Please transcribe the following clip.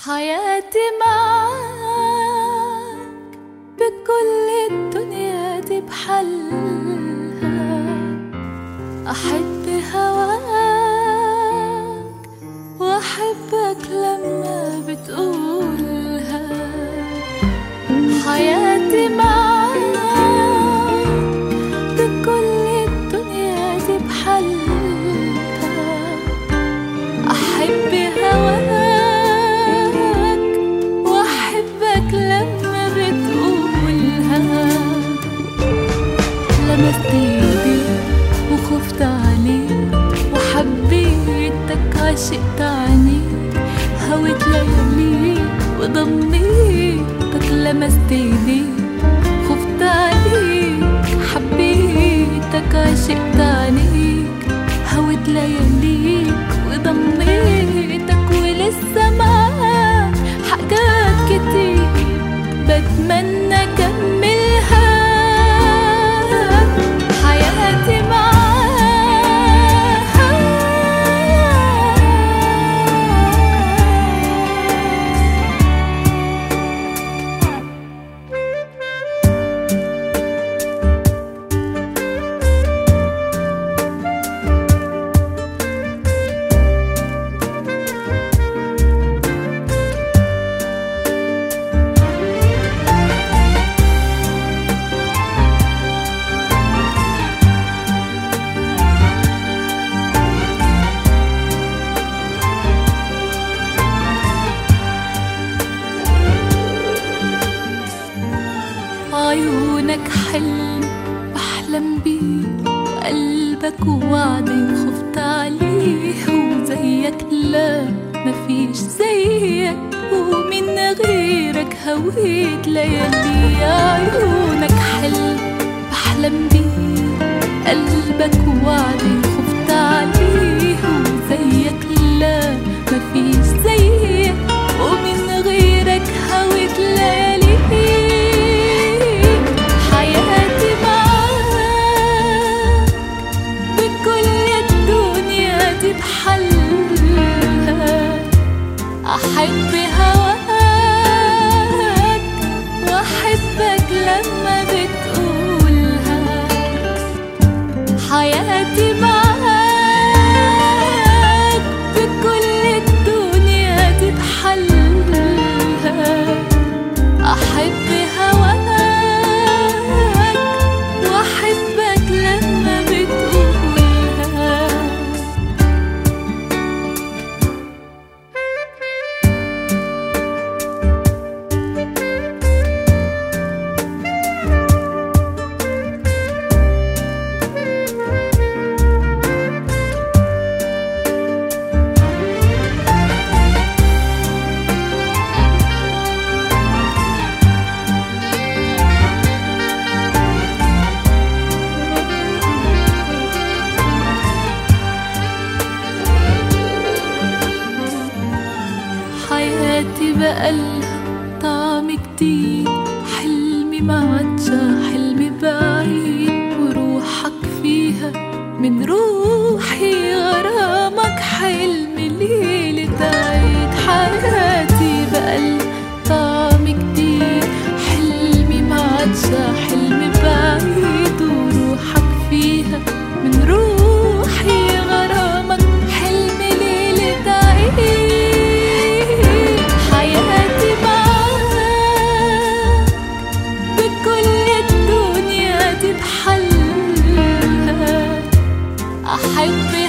حياتي معاك بكل الدنيا دي بحلها أحب هواك وأحبك لما بتقولها حياتي معاك بكل الدنيا دي بحلها أحب هواك وأحبك لما بتقولها لمست ايديك وخفت عليك وحبيتك عشقت عنيك هويت لياليك وضميتك لمست ايديك خفت عليك حبيتك عشقت عنيك هويت لياليك وضميتك ولسه معاك حاجات كتير بتمنى اكملها حياتي معاك عيونك حلم بحلم بيه وقلبك وعدي خفت عليه وزيك لا مفيش زيك ومن غيرك هويت ليالي عيونك حلم بحلم بيه قلبك وعدي خفت عليه وزيك لا مفيش زيك ومن غيرك هويت ليالي حياتي معاك بكل الدنيا دي بحلها أحب هواك وأحبك لما بتقولها حياتي معاك بكل الدنيا دي بحلها أحب هواك وأحبك لما بتقولها حياتي بقالها طعم جديد حلمي ما عادش حلم بعيد وروحك فيها من روحي غرامك حلم ليلة عيد حياتي بقالها طعم جديد حلمي ما عادش حلم بعيد وروحك فيها من روحي غرامك حلم ليلة عيد حياتي معاك بكل الدنيا دي بحلها أحب